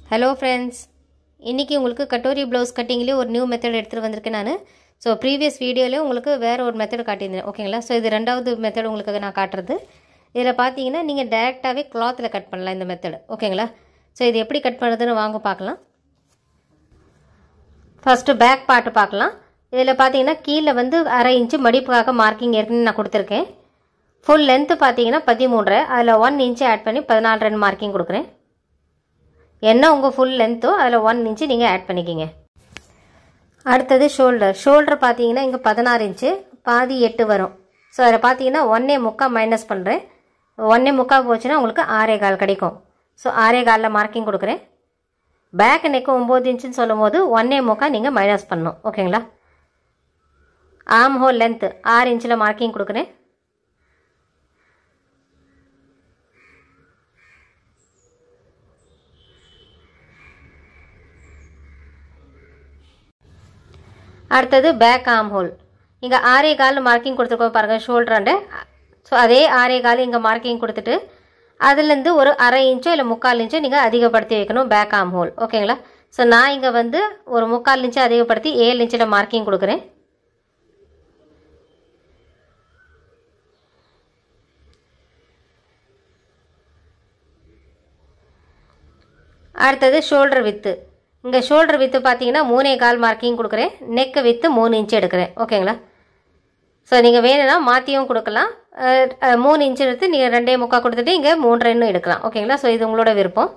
hello friends இன்றைக்கி உங்களுக்கு katori blouse கட்டிங்லேயே ஒரு நியூ மெத்தட் எடுத்துகிட்டு வந்திருக்கேன் நான் ஸோ ப்ரீவியஸ் வீடியோவில் உங்களுக்கு வேறு ஒரு மெத்தட் காட்டியிருந்தேன் ஓகேங்களா ஸோ இது ரெண்டாவது மெத்தட் உங்களுக்கு நான் காட்டுறது இதில் பார்த்தீங்கன்னா நீங்கள் டேரெக்டாகவே கிளாத்தில் கட் பண்ணலாம் இந்த மெத்தட் ஓகேங்களா ஸோ இது எப்படி கட் பண்ணுறதுன்னு வாங்க பார்க்கலாம் ஃபஸ்ட்டு பேக் பார்ட்டு பார்க்கலாம் இதில் பார்த்தீங்கன்னா கீழே வந்து அரை இன்ச்சு மடிப்புக்காக மார்க்கிங் ஏற்கனவே நான் கொடுத்துருக்கேன் ஃபுல் லென்த்து பார்த்தீங்கன்னா பதிமூன்றரை அதில் ஒன் இன்ச்சு ஆட் பண்ணி பதினாலு ரெண்டு மார்க்கிங் கொடுக்குறேன் என்ன உங்கள் ஃபுல் லென்த்தோ அதில் ஒன் இன்ச்சு நீங்கள் ஆட் பண்ணிக்கிங்க அடுத்தது ஷோல்டர் ஷோல்டர் பார்த்தீங்கன்னா இங்கே பதினாறு இன்ச்சு பாதி எட்டு வரும் ஸோ அதில் பார்த்தீங்கன்னா ஒன்னே முக்கால் மைனஸ் பண்ணுறேன் ஒன்னே முக்கால் போச்சுன்னா உங்களுக்கு ஆறே கால் கிடைக்கும் ஸோ ஆறே காலில் மார்க்கிங் கொடுக்குறேன் பேக் நெக்கு ஒம்பது இன்ச்சுன்னு சொல்லும் போது ஒன்னே முக்கால் நீங்கள் மைனஸ் பண்ணணும் ஓகேங்களா ஆம் ஹோல் லென்த்து ஆறு இன்ச்சில் மார்க்கிங் கொடுக்குறேன் அடுத்தது பேக் ஆம் ஹோல் இங்கே ஆறே கால் மார்க்கிங் கொடுத்துருக்கோம் பாருங்கள் ஷோல்டராண்டு ஸோ அதே ஆறே கால் இங்கே மார்க்கிங் கொடுத்துட்டு அதுலேருந்து ஒரு அரை இன்ச்சோ இல்லை முக்கால் இன்ச்சோ நீங்கள் அதிகப்படுத்தி வைக்கணும் பேக் ஆம் ஹோல் ஓகேங்களா ஸோ நான் இங்கே வந்து ஒரு முக்கால் இன்ச்சு அதிகப்படுத்தி ஏழு இன்ச்சில் மார்க்கிங் கொடுக்குறேன் அடுத்தது ஷோல்டர் வித்து இங்கே ஷோல்டர் வித்து பார்த்தீங்கன்னா மூணே கால் மார்க்கிங் கொடுக்குறேன் நெக்கு வித்து மூணு இன்ச்சு எடுக்கிறேன் ஓகேங்களா ஸோ நீங்கள் வேணும்னா மாற்றியும் கொடுக்கலாம் அஹ், அஹ், மூணு இன்ச்சு எடுத்து நீங்கள் ரெண்டே முக்கால் கொடுத்துட்டு இங்கே மூன்றரை இன்னும் எடுக்கலாம் ஓகேங்களா ஸோ இது உங்களோட விருப்பம்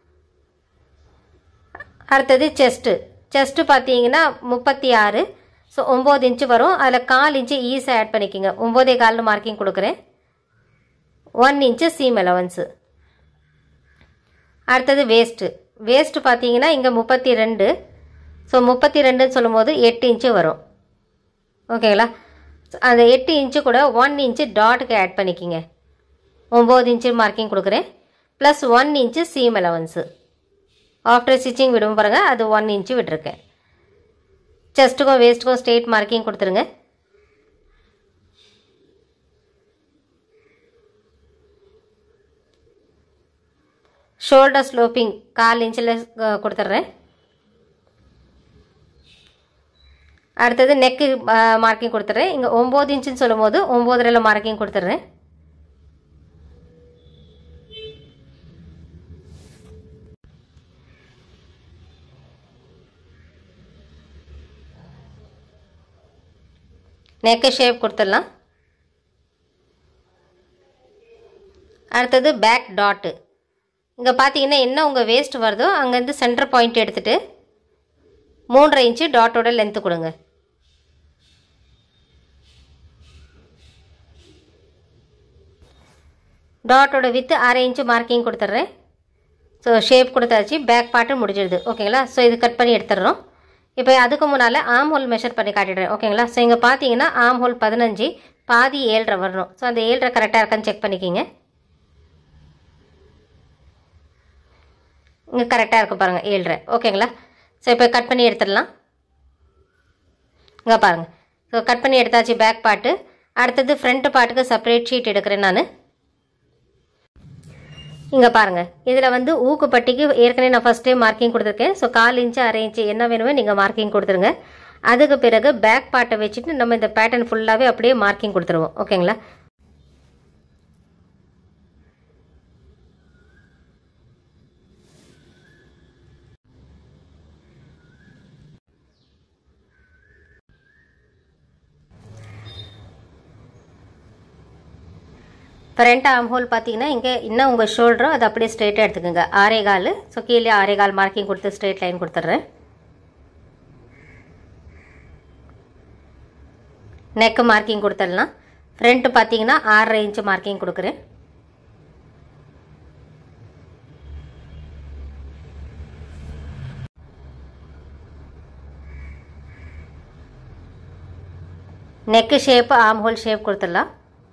அடுத்தது செஸ்ட்டு செஸ்ட்டு பார்த்தீங்கன்னா முப்பத்தி ஆறு ஸோ ஒம்பது இன்ச்சு வரும் அதில் கால் இன்ச்சு ஈஸை ஆட் பண்ணிக்கோங்க ஒம்போதே கால்னு மார்க்கிங் கொடுக்குறேன் ஒன் இன்ச்சு சீம் அலவன்ஸு அடுத்தது வேஸ்ட்டு வேஸ்ட்டு பார்த்தீங்கன்னா இங்கே முப்பத்தி ரெண்டு ஸோ முப்பத்தி ரெண்டுன்னு சொல்லும்போது எட்டு இன்ச்சு வரும் ஓகேங்களா அந்த எட்டு இன்ச்சு கூட ஒன் இன்ச்சு டாட்டுக்கு ஆட் பண்ணிக்கிங்க ஒம்பது இன்ச்சு மார்க்கிங் கொடுக்குறேன் plus one inch seam allowance after stitching விடும் பாருங்கள் அது ஒன் இன்ச்சு விட்டுருக்கேன் செஸ்ட்டுக்கும் வேஸ்ட்டுக்கும் ஸ்ட்ரெயிட் மார்க்கிங் கொடுத்துருங்க ஷோல்டர் ஸ்லோப்பிங் கால் இன்ச்சில் கொடுத்துட்றேன் அடுத்தது நெக்கு மார்க்கிங் கொடுத்துட்றேன் இங்கே ஒம்பது இன்ச்சுன்னு சொல்லும் போது ஒம்போதரையில் மார்க்கிங் கொடுத்துட்றேன் நெக்கு ஷேப் கொடுத்துடலாம் அடுத்தது பேக் டாட்டு இங்கே பார்த்தீங்கன்னா என்ன உங்கள் வேஸ்ட் வருதோ அங்கேருந்து சென்டர் பாயிண்ட் எடுத்துகிட்டு மூன்றரை இன்ச்சு டாட்டோட லென்த்து கொடுங்க டாட்டோட வித்து அரை இன்ச்சு மார்க்கிங் கொடுத்துட்றேன் ஸோ ஷேப் கொடுத்தாச்சு பேக் பார்ட்டு முடிஞ்சிடுது ஓகேங்களா ஸோ இது கட் பண்ணி எடுத்துடுறோம் இப்போ அதுக்கு முன்னால் ஆம் ஹோல் மெஷர் பண்ணி காட்டிடுறேன் ஓகேங்களா ஸோ இங்கே பார்த்தீங்கன்னா ஆம் ஹோல் பதினஞ்சு பாதி ஏழரை வரணும் ஸோ அந்த ஏழரை கரெக்டாக இருக்கான்னு செக் பண்ணிக்கிங்க இங்கே கரெக்டாக இருக்கும் பாருங்கள் ஏழ்ரை ஓகேங்களா ஸோ இப்போ கட் பண்ணி எடுத்துடலாம் இங்கே பாருங்கள் ஸோ கட் பண்ணி எடுத்தாச்சு பேக் பார்ட்டு அடுத்தது ஃப்ரண்ட் பார்ட்டுக்கு செப்பரேட் ஷீட் எடுக்கிறேன் நான் இங்கே பாருங்கள் இதில் வந்து ஊக்குப்பட்டிக்கு ஏற்கனவே நான் ஃபஸ்ட்டே மார்க்கிங் கொடுத்துருக்கேன் ஸோ கால் இன்ச்சு அரை இன்ச்சு என்ன வேணுமோ நீங்கள் மார்க்கிங் கொடுத்துருங்க அதுக்கு பிறகு பேக் பார்ட்டை வச்சுட்டு நம்ம இந்த பேட்டர்ன் ஃபுல்லாகவே அப்படியே மார்க்கிங் கொடுத்துருவோம் ஓகேங்களா ஃப்ரண்ட் ஆம் ஹோல் பார்த்தீங்கன்னா இங்கே இன்னும் உங்கள் ஷோல்டரும் அது அப்படியே ஸ்ட்ரெயிட்டாக எடுத்துக்கோங்க ஆரே கால் ஸோ கீழே ஆரே கால் மார்க்கிங் கொடுத்து ஸ்ட்ரெயிட் லைன் கொடுத்துட்றேன் நெக்கு மார்க்கிங் கொடுத்துடலாம் ஃப்ரண்ட்டு பார்த்தீங்கன்னா ஆறரை இன்ச்சு மார்க்கிங் கொடுக்குறேன் neck shape arm hole shape கொடுத்துடலாம்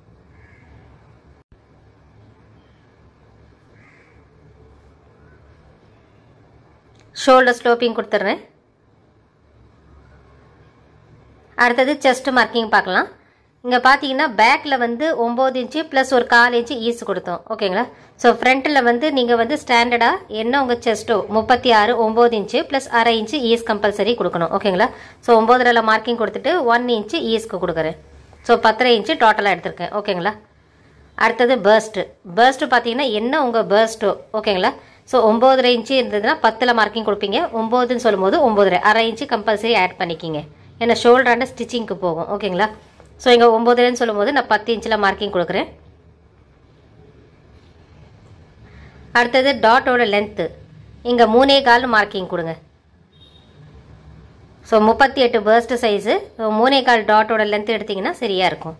ஷோல்டர் ஸ்லோப்பிங் கொடுத்துட்றேன் அடுத்தது செஸ்ட் மார்க்கிங் பார்க்கலாம் இங்கே பார்த்தீங்கன்னா பேக்கில் வந்து ஒம்பது இன்ச்சு ப்ளஸ் ஒரு கால் இன்ச்சு ஈஸ் கொடுத்தோம் ஓகேங்களா ஸோ ஃப்ரண்ட்டில் வந்து நீங்கள் வந்து ஸ்டாண்டர்டாக என்ன உங்கள் செஸ்ட்டோ முப்பத்தி ஆறு ஒம்பது இன்ச்சு ப்ளஸ் அரை இன்ச்சு ஈஸ் கம்பல்சரி கொடுக்கணும் ஓகேங்களா ஸோ ஒம்போதரில் மார்க்கிங் கொடுத்துட்டு ஒன் இன்ச்சு ஈஸ்க்கு கொடுக்குறேன் ஸோ பத்தரை இன்ச்சு டோட்டலாக எடுத்திருக்கேன் ஓகேங்களா அடுத்தது பேர்ஸ்ட்டு பேர்ஸ்ட்டு பார்த்தீங்கன்னா என்ன உங்கள் பேர்ஸ்ட்டோ ஓகேங்களா ஸோ ஒம்போதரை இன்ச்சு இருந்ததுன்னா பத்தில் மார்க்கிங் கொடுப்பீங்க ஒம்போதுன்னு சொல்லும்போது ஒம்போதரை அரை இன்ச்சு கம்பல்சரி ஆட் பண்ணிக்கிங்க ஏன்னா ஷோல்டரான ஸ்டிச்சிங்க்கு போகும் ஓகேங்களா ஸோ இங்கே ஒம்போதரைன்னு சொல்லும்போது நான் பத்து இன்ச்சில் மார்க்கிங் கொடுக்குறேன் அடுத்தது டாட்டோட லென்த்து இங்கே மூணே கால் மார்க்கிங் கொடுங்க ஸோ முப்பத்தி எட்டு பேர்ஸ்ட் சைஸு ஸோ மூணே கால் டாட்டோட லென்த் எடுத்திங்கன்னா சரியாக இருக்கும்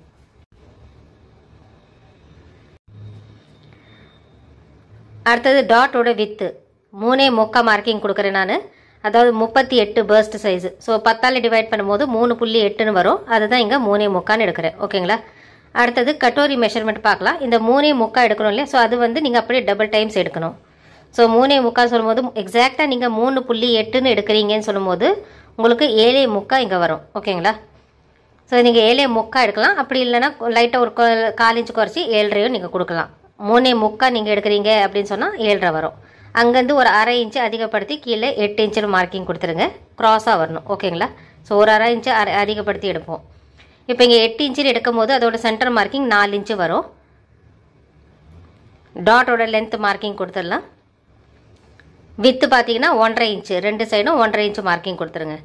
அடுத்தது டாட்டோட வித்து மூணே மொக்கா மார்க்கிங் கொடுக்குறேன் நான் அதாவது முப்பத்தி எட்டு பேர்ஸ்ட் சைஸு ஸோ பத்தால் டிவைட் பண்ணும்போது மூணு புள்ளி எட்டுன்னு வரும் அதுதான் இங்கே மூணே முக்கான்னு எடுக்கிறேன் ஓகேங்களா அடுத்தது கட்டோரி மெஷர்மெண்ட் பார்க்கலாம் இந்த மூணே முக்கா எடுக்கணும் இல்லையா ஸோ அது வந்து நீங்கள் அப்படியே டபுள் டைம்ஸ் எடுக்கணும் ஸோ மூணே முக்கா சொல்லும்போது எக்ஸாக்டாக நீங்கள் மூணு புள்ளி எட்டுன்னு எடுக்கிறீங்கன்னு சொல்லும்போது உங்களுக்கு ஏழே முக்கா இங்கே வரும் ஓகேங்களா ஸோ நீங்கள் ஏழே முக்கா எடுக்கலாம் அப்படி இல்லைன்னா லைட்டாக ஒரு கொ- கால் இன்ச்சு குறைச்சி ஏழரையும் நீங்கள் கொடுக்கலாம் மூணே முக்கா நீங்கள் எடுக்கிறீங்க அப்படின்னு சொன்னால் ஏழரை வரும் அங்கேருந்து ஒரு அரை இன்ச்சு அதிகப்படுத்தி கீழே எட்டு இன்ச்சில் மார்க்கிங் கொடுத்துருங்க க்ராஸாக வரணும் ஓகேங்களா ஸோ ஒரு அரை இன்ச்சு அரை அதிகப்படுத்தி எடுப்போம் இப்போ இங்கே எட்டு இன்ச்சில் எடுக்கும் போது அதோட சென்டர் மார்க்கிங் நாலு இன்ச்சு வரும் டாட்டோட லென்த் மார்க்கிங் கொடுத்துடலாம் வித்து பார்த்தீங்கன்னா ஒன்றரை இன்ச்சு ரெண்டு சைடும் ஒன்றரை இன்ச்சு மார்க்கிங் கொடுத்துருங்க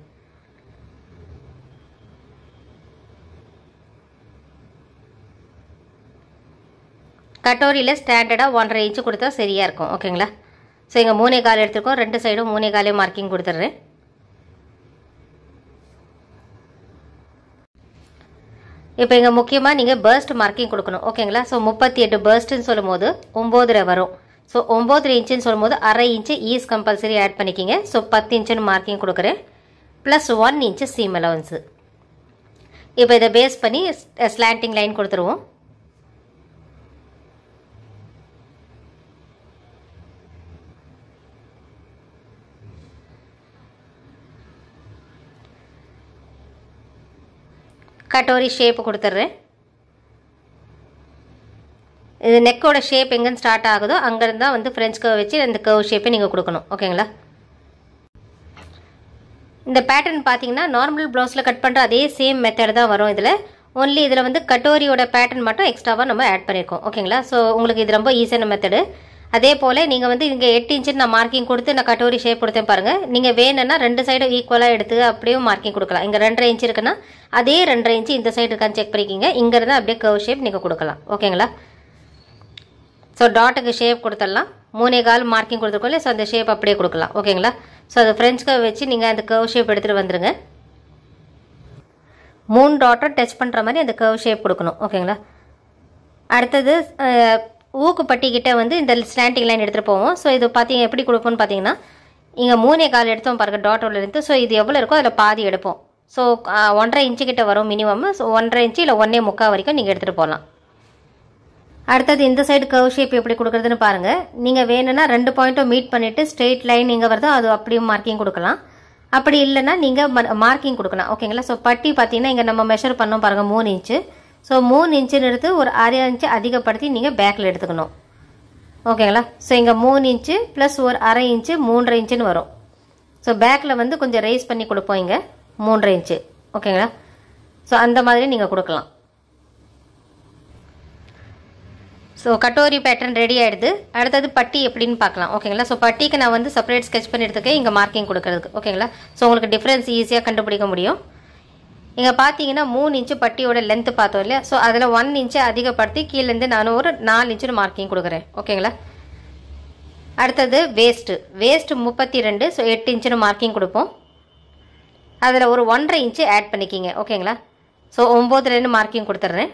கட்டோரியில் ஸ்டாண்டர்டாக ஒன்றரை இன்ச்சு கொடுத்தா சரியாக இருக்கும் ஓகேங்களா ஸோ இங்கே மூணே கால் எடுத்துருக்கோம் ரெண்டு சைடும் மூணே காலே மார்க்கிங் கொடுத்துட்றேன் இப்போ இங்கே முக்கியமாக நீங்கள் பர்ஸ்ட் மார்க்கிங் கொடுக்கணும் ஓகேங்களா ஸோ முப்பத்தி எட்டு பர்ஸ்ட்டுன்னு சொல்லும்போது ஒம்போதரை வரும் ஸோ ஒம்போதரை இன்ச்சுன்னு சொல்லும்போது அரை இன்ச்சு ஈஸ் கம்பல்சரி ஆட் பண்ணிக்கிங்க ஸோ பத்து இன்ச்சுன்னு மார்க்கிங் கொடுக்குறேன் plus one inch seam allowance இப்போ இதை பேஸ் பண்ணி ஸ்லாண்டிங் லைன் கொடுத்துருவோம் கட்டோரி ஷேப் கொடுத்துட்றேன் இது நெக்கோட ஷேப் எங்கேருந்து ஸ்டார்ட் ஆகுதோ அங்கேருந்து தான் வந்து ஃப்ரெஞ்ச் கர்வ் வச்சு அந்த கர்வ் ஷேப்பை நீங்கள் கொடுக்கணும் ஓகேங்களா இந்த பேட்டர்ன் பார்த்தீங்கன்னா நார்மல் ப்ளவுஸில் கட் பண்ணுற அதே சேம் மெத்தட் தான் வரும் இதில் ஒன்லி இதில் வந்து கட்டோரியோட பேட்டர்ன் மட்டும் எக்ஸ்ட்ராவாக நம்ம ஆட் பண்ணியிருக்கோம் ஓகேங்களா ஸோ உங்களுக்கு இது ரொம்ப ஈஸியான மெத்தடு அதே போல் நீங்கள் வந்து இங்கே எட்டு இன்ச்சு நான் மார்க்கிங் கொடுத்து நான் கட்டோரி ஷேப் கொடுத்தேன் பாருங்கள் நீங்கள் வேணும்னா ரெண்டு சைடும் ஈக்குவலாக எடுத்து அப்படியே மார்க்கிங் கொடுக்கலாம் இங்கே ரெண்டரை இன்ச் இருக்குன்னா அதே ரெண்டரை இன்ச்சு இந்த சைடு இருக்கான்னு செக் பண்ணிக்கிங்க இங்கேருந்து அப்படியே கர்வ் ஷேப் நீங்கள் கொடுக்கலாம் ஓகேங்களா ஸோ டாட்டுக்கு ஷேப் கொடுத்துடலாம் மூணே கால் மார்க்கிங் கொடுத்துருக்கோம் ஸோ அந்த ஷேப் அப்படியே கொடுக்கலாம் ஓகேங்களா ஸோ அது ஃப்ரெஞ்ச் கர்வ் வச்சு நீங்கள் அந்த கர்வ் ஷேப் எடுத்துகிட்டு வந்துருங்க மூணு டாட்டும் டச் பண்ணுற மாதிரி அந்த கர்வ் ஷேப் கொடுக்கணும் ஓகேங்களா அடுத்தது அஹ், ஊக்கு பட்டிக்கிட்ட வந்து இந்த ஸ்டாண்டிங் லைன் எடுத்துகிட்டு போவோம் ஸோ இது பார்த்தீங்க எப்படி கொடுப்போம்னு பார்த்தீங்கன்னா இங்கே மூணே கால் எடுத்தோம் பாருங்க டாட்டோட எடுத்து ஸோ இது எவ்வளோ இருக்கோ அதில் பாதி எடுப்போம் ஸோ ஒன்றரை இன்ச்சு கிட்ட வரும் மினிமம் ஸோ ஒன்றரை இன்ச்சு இல்லை ஒன்றே முக்கால் வரைக்கும் நீங்கள் எடுத்துகிட்டு போகலாம் அடுத்தது இந்த சைடு கர்வ் ஷேப் எப்படி கொடுக்குறதுன்னு பாருங்கள் நீங்கள் வேணும்னா ரெண்டு பாயிண்ட்டும் மீட் பண்ணிவிட்டு ஸ்ட்ரெயிட் லைன் இங்கே வருதோ அது அப்படியே மார்க்கிங் கொடுக்கலாம் அப்படி இல்லைன்னா நீங்கள் மார்க்கிங் கொடுக்கலாம் ஓகேங்களா ஸோ பட்டி பார்த்தீங்கன்னா இங்கே நம்ம மெஷர் பண்ணோம் பாருங்கள் மூணு இன்ச்சு ஸோ மூணு இன்ச்சுன்னு எடுத்து ஒரு அரை இன்ச்சு அதிகப்படுத்தி நீங்கள் பேக்கில் எடுத்துக்கணும் ஓகேங்களா ஸோ இங்கே மூணு இன்ச்சு ப்ளஸ் ஒரு அரை இன்ச்சு மூன்றரை இன்ச்சுன்னு வரும் ஸோ பேக்கில் வந்து கொஞ்சம் ரைஸ் பண்ணி கொடுப்போம் இங்கே மூன்றரை இன்ச்சு ஓகேங்களா ஸோ அந்த மாதிரி நீங்கள் கொடுக்கலாம் ஸோ கட்டோரி பேட்டர்ன் ரெடி ஆகிடுது அடுத்தது பட்டி எப்படின்னு பார்க்கலாம் ஓகேங்களா ஸோ பட்டிக்கு நான் வந்து செப்பரேட் ஸ்கெச் பண்ணி எடுத்துக்கேன் இங்கே மார்க்கிங் கொடுக்கறதுக்கு ஓகேங்களா ஸோ உங்களுக்கு டிஃப்ரென்ஸ் ஈஸியாக கண்டுபிடிக்க முடியும் இங்கே பார்த்தீங்கன்னா மூணு இன்ச்சு பட்டியோட லென்த்து பார்த்தோம் இல்லையா ஸோ அதில் ஒன் இன்ச்சு அதிகப்படுத்தி கீழேருந்து நான் ஒரு நாலு இன்ச்சு மார்க்கிங் கொடுக்குறேன் ஓகேங்களா அடுத்தது வேஸ்ட்டு வேஸ்ட்டு முப்பத்தி ரெண்டு ஸோ எட்டு இன்ச்சுன்னு மார்க்கிங் கொடுப்போம் அதில் ஒரு ஒன்றரை இன்ச்சு ஆட் பண்ணிக்கிங்க ஓகேங்களா ஸோ ஒம்போதுலேருந்து மார்க்கிங் கொடுத்துட்றேன்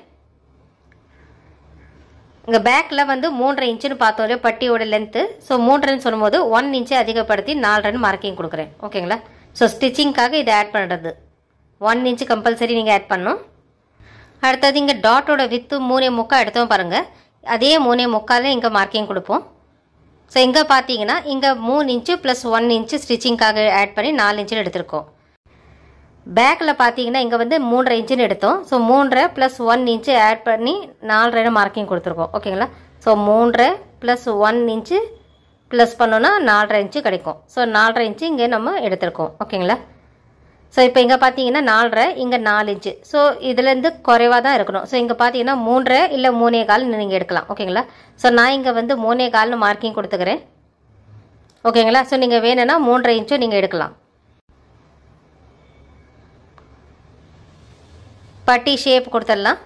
இங்கே பேக்கில் வந்து மூன்றரை இன்ச்சுன்னு பார்த்தோம் இல்லையா பட்டியோட லென்த்து ஸோ மூன்றரைன்னு சொல்லும்போது ஒன் இன்ச்சு அதிகப்படுத்தி நாலரைன்னு மார்க்கிங் கொடுக்குறேன் ஓகேங்களா ஸோ ஸ்டிச்சிங்க்காக இதை ஆட் பண்ணுறது ஒன் இன்ச்சு கம்பல்சரி நீங்கள் ஆட் பண்ணணும் அடுத்தது இங்கே டாட்டோட வித்து மூணே முக்கா எடுத்தோம் பாருங்கள் அதே மூணே முக்காலே இங்கே மார்க்கிங் கொடுப்போம் ஸோ இங்கே பார்த்தீங்கன்னா இங்கே மூணு இன்ச்சு ப்ளஸ் ஒன் இன்ச்சு ஸ்டிச்சிங்க்காக ஆட் பண்ணி நாலு இன்ச்சு எடுத்திருக்கோம் பேக்கில் பார்த்தீங்கன்னா இங்கே வந்து மூன்றரை இன்ச்சுன்னு எடுத்தோம் ஸோ மூன்றரை ப்ளஸ் ஒன் இன்ச்சு ஆட் பண்ணி நாலரை மார்க்கிங் கொடுத்துருக்கோம் ஓகேங்களா ஸோ மூன்றரை ப்ளஸ் ஒன் இன்ச்சு ப்ளஸ் பண்ணோன்னா நாலரை இன்ச்சு கிடைக்கும் ஸோ நாலரை இன்ச்சு இங்கே நம்ம எடுத்திருக்கோம் ஓகேங்களா ஸோ இப்போ இங்கே பார்த்தீங்கன்னா நாலரை இங்கே நாலு இன்ச்சு ஸோ இதுலேருந்து குறைவாக தான் இருக்கணும் ஸோ இங்கே பார்த்தீங்கன்னா மூன்றரை இல்லை மூணே கால் நீங்கள் எடுக்கலாம் ஓகேங்களா ஸோ நான் இங்கே வந்து மூணே கால்னு மார்க்கிங் கொடுத்துக்கிறேன் ஓகேங்களா ஸோ நீங்கள் வேணும்னா மூன்றரை இன்ச்சும் நீங்கள் எடுக்கலாம் பட்டி ஷேப் கொடுத்துடலாம்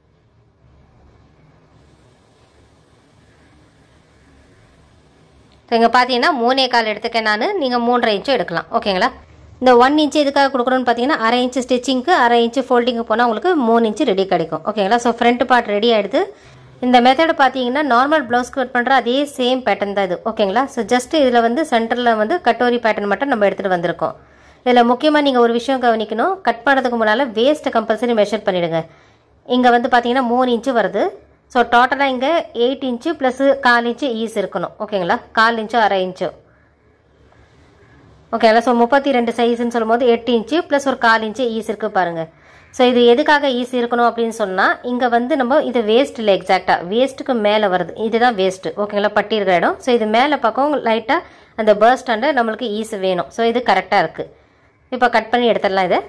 ஸோ இங்கே பார்த்தீங்கன்னா மூணே கால் எடுத்துக்கேன் நான் நீங்கள் மூன்றரை இன்ச்சும் எடுக்கலாம் ஓகேங்களா இந்த ஒன் இன்ச்சு எதுக்காக கொடுக்குறோன்னு பார்த்தீங்கன்னா அரை இன்ச்சு ஸ்டிச்சிங்க்கு அரை இன்ச்சு ஃபோல்டிங்கு போனால் உங்களுக்கு மூணு இன்ச்சு ரெடி கிடைக்கும் ஓகேங்களா ஸோ ஃப்ரண்ட் பார்ட் ரெடி ஆகிடுது இந்த மெத்தட் பார்த்தீங்கன்னா நார்மல் ப்ளவுஸ் கட் பண்ணுற அதே சேம் பேட்டர்ன் தான் இது ஓகேங்களா ஸோ ஜஸ்ட் இதில் வந்து சென்டரில் வந்து கட்டோரி பேட்டர்ன் மட்டும் நம்ம எடுத்துகிட்டு வந்திருக்கோம் இதில் முக்கியமாக நீங்கள் ஒரு விஷயம் கவனிக்கணும் கட் பண்ணுறதுக்கு முன்னால் வேஸ்ட்டை கம்பல்சரி மெஷர் பண்ணிவிடுங்க இங்கே வந்து பார்த்தீங்கன்னா மூணு இன்ச்சு வருது ஸோ டோட்டலாக இங்கே எயிட் இன்ச்சு ப்ளஸ் கால் இன்ச்சு ஈஸ் இருக்கணும் ஓகேங்களா கால் இன்ச்சோ அரை இன்ச்சோ ஓகேங்களா ஸோ முப்பத்தி ரெண்டு சைஸ்ன்னு சொல்லும்போது எட்டு இன்ச்சு ப்ளஸ் ஒரு கால் இன்ச்சு ஈஸ் இருக்குது பாருங்கள் ஸோ இது எதுக்காக ஈஸி இருக்கணும் அப்படின்னு சொன்னால் இங்கே வந்து நம்ம இது வேஸ்ட் இல்லை எக்ஸாக்டாக வேஸ்ட்டுக்கு மேலே வருது இதுதான் வேஸ்ட்டு ஓகேங்களா பட்டி இருக்கிற இடம் ஸோ இது மேலே பக்கம் லைட்டாக அந்த பர்ஸ்டாண்டு நம்மளுக்கு ஈஸ் வேணும் ஸோ இது கரெக்டாக இருக்குது இப்போ கட் பண்ணி எடுத்துடலாம் இதை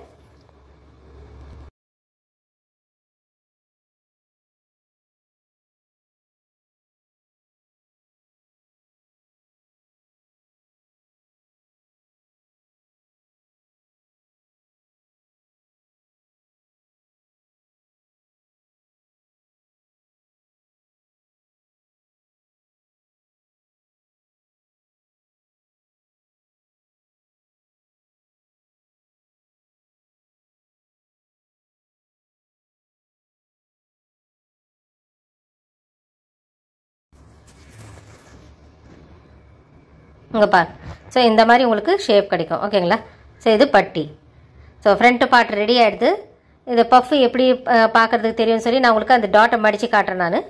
இங்கே பார் ஸோ இந்த மாதிரி உங்களுக்கு ஷேப் கிடைக்கும் ஓகேங்களா ஸோ இது பட்டி ஸோ ஃப்ரண்ட் பார்ட் ரெடி ஆகிடுது இது பஃப் எப்படி அஹ், பார்க்கறதுக்கு தெரியும்னு சொல்லி நான் உங்களுக்கு அந்த டாட்டை மடித்து காட்டுறேன் நான்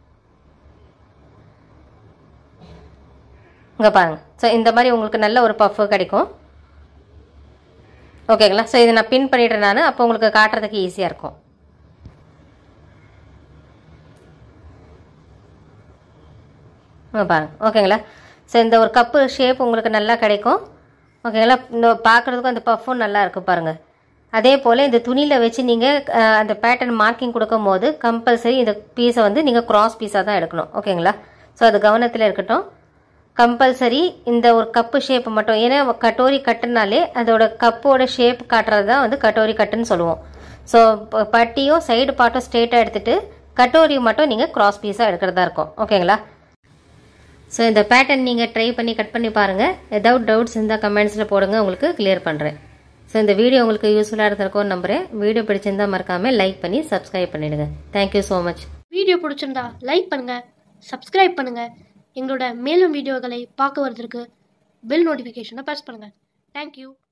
இங்கே பாருங்க ஸோ இந்த மாதிரி உங்களுக்கு நல்ல ஒரு பஃப் கிடைக்கும் ஓகேங்களா ஸோ இதை நான் பின் பண்ணிடுறேன் நான் அப்போ உங்களுக்கு காட்டுறதுக்கு ஈஸியாக இருக்கும் இங்கே பாருங்க ஓகேங்களா ஸோ இந்த ஒரு கப்பு ஷேப் உங்களுக்கு நல்லா கிடைக்கும் ஓகேங்களா இந்த பார்க்குறதுக்கும் அந்த பஃப்பும் நல்லா இருக்கும் பாருங்கள் அதே போல் இந்த துணியில் வச்சு நீங்கள் அந்த பேட்டர்ன் மார்க்கிங் கொடுக்கும் போது கம்பல்சரி இந்த பீஸை வந்து நீங்கள் கிராஸ் பீஸாக தான் எடுக்கணும் ஓகேங்களா ஸோ அது கவனத்தில் இருக்கட்டும் கம்பல்சரி இந்த ஒரு கப்பு ஷேப் மட்டும் ஏன்னா கட்டோரி கட்டுனாலே அதோட கப்போட ஷேப் காட்டுறது தான் வந்து கட்டோரி கட்டுன்னு சொல்லுவோம் ஸோ பட்டியும் சைடு பார்ட்டும் ஸ்ட்ரெயிட்டாக எடுத்துட்டு கட்டோரி மட்டும் நீங்கள் கிராஸ் பீஸாக எடுக்கிறதா இருக்கும் ஓகேங்களா ஸோ இந்த பேட்டர்ன் நீங்கள் ட்ரை பண்ணி கட் பண்ணி பாருங்கள் ஏதாவது டவுட்ஸ் இருந்தால் கமெண்ட்ஸில் போடுங்க உங்களுக்கு கிளியர் பண்ணுறேன் ஸோ இந்த வீடியோ உங்களுக்கு யூஸ்ஃபுல்லாக இருந்திருக்கும்னு நம்புகிறேன் வீடியோ பிடிச்சிருந்தா மறக்காமல் லைக் பண்ணி சப்ஸ்கிரைப் பண்ணிடுங்க தேங்க்யூ ஸோ மச் வீடியோ பிடிச்சிருந்தா லைக் பண்ணுங்க சப்ஸ்கிரைப் பண்ணுங்க எங்களோட மேலும் வீடியோக்களை பார்க்க வரதுக்கு பெல் நோட்டிஃபிகேஷனை ப்ரெஸ் பண்ணுங்க தேங்க்யூ